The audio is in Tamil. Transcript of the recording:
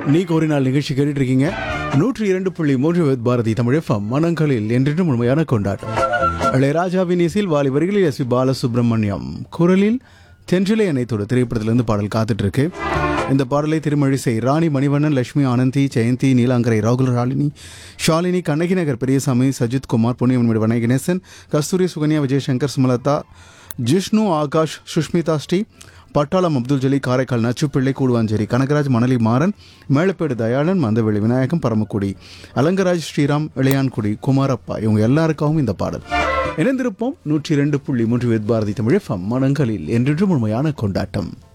நீ ஒரு நாள் நிகழ்ச்சி கேட்டுட்டு இருக்கீங்க நூற்றி இரண்டு புள்ளி மூன்று வித் பாரதி தமிழ் எஃப்எம் மனங்களில் என்றென்றும் முழுமையான கொண்டாட்டம் இளையராஜாவின் இசையில் வாலி வரிகளில் எஸ் பி பாலசுப்ரமணியம் குரலில் தென்றிலை அனைத்தோட திரைப்படத்திலிருந்து பாடல் காத்துட்டு இருக்கு இந்த பாடலை திருமழிசை ராணி மணிவண்ணன் லட்சுமி ஆனந்தி ஜெயந்தி நீலாங்கரை ராகுல் ராலினி ஷாலினி கண்ணகி நகர் பெரியசாமி சஜித் குமார் புண்ணியவன் வனை கணேசன் கஸ்தூரி சுகன்யா விஜயசங்கர் சுமலதா ஜிஷ்ணு ஆகாஷ் சுஷ்மிதா ஸ்ரீ பட்டாளம் அப்துல் ஜலி காரைக்கால் நச்சுப்பிள்ளை கூடுவாஞ்சேரி கனகராஜ் மணலி மாறன் மேலப்பேடு தயாளன் மந்தவெளி விநாயகம் பரமக்குடி அலங்கராஜ் ஸ்ரீராம் இளையான்குடி குமாரப்பா இவங்க எல்லாருக்காகவும் இந்த பாடல் இணைந்திருப்போம் நூற்றி இரண்டு புள்ளி மூன்று வித் பாரதி தமிழ் எஃப்எம் மனங்களில் என்றென்றும் உண்மையான கொண்டாட்டம்